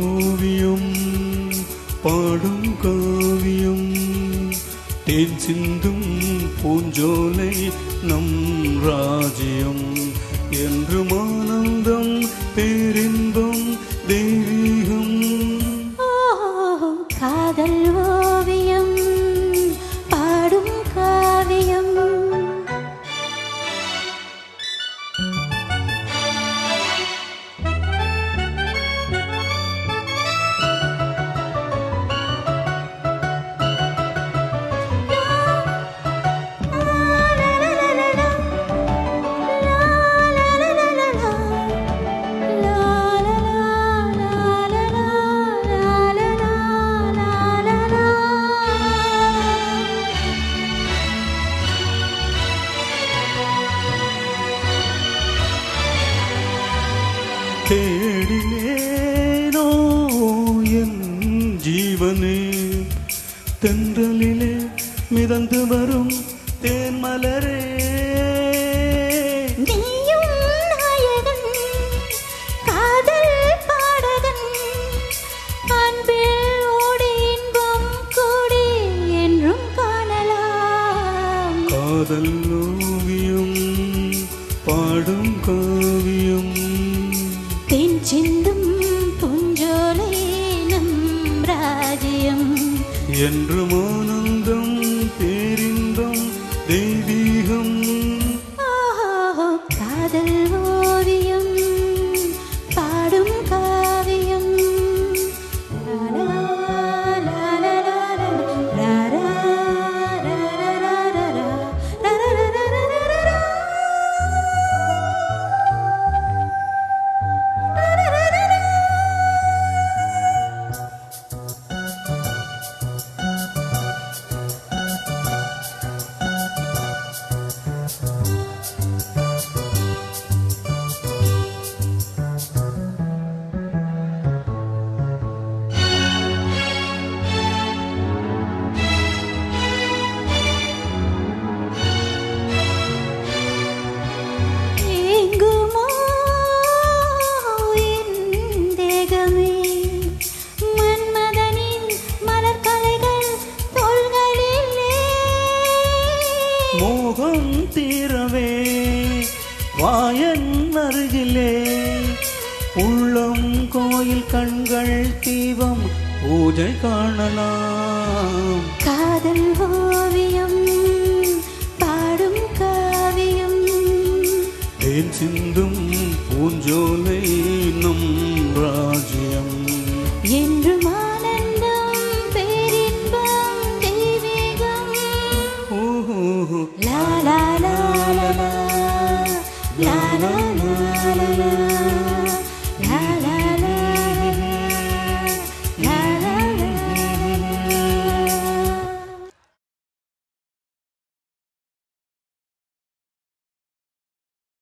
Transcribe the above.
ஓவியம் பாடும் காவியம் தேன் சிந்தும் பூஞ்சோலை நம் ராஜ்யம் என்றும் ஆனந்தம் பேரின்பம் தெய்வீகம் ஓ காதல் ஓவியம் பாடும் காவியம் தேடினேனோ என் ஜீவனே தென்றலிலே மிதந்து வரும் தேன்மலரே நீயும் நாயகன் காதல் பாடகன் அன்பில் ஓடி இன்பம் கூடி என்றும் காணலாம் காதல் ஓவியம் பாடும் காவியம் தென் சிந்தும் பூஞ்சோலை நம் ராஜ்யம் என்றும் ஆனந்தம் பேரின்பம் தெய்வீகம் ஆஹா, காதல் ஓவியம் பாடும் காவியம் லாலா, லாலா, லாலா, லாரா, ராராராராரா, ராராராராராரா. ஏங்குமோ என் தேகமே மன்மதனின் மலர்கலைகள் தோள்களிலே மோகம் தீரவே வாயன் அருகிலே உள்ளம் கோயில் கண்கள் தீபம் பூஜை காணலாம் காதல் ஓவியம் பாடும் காவியம் தேன் சிந்தும் பூஞ்சோலை நம் ராஜ்யம் என்றும்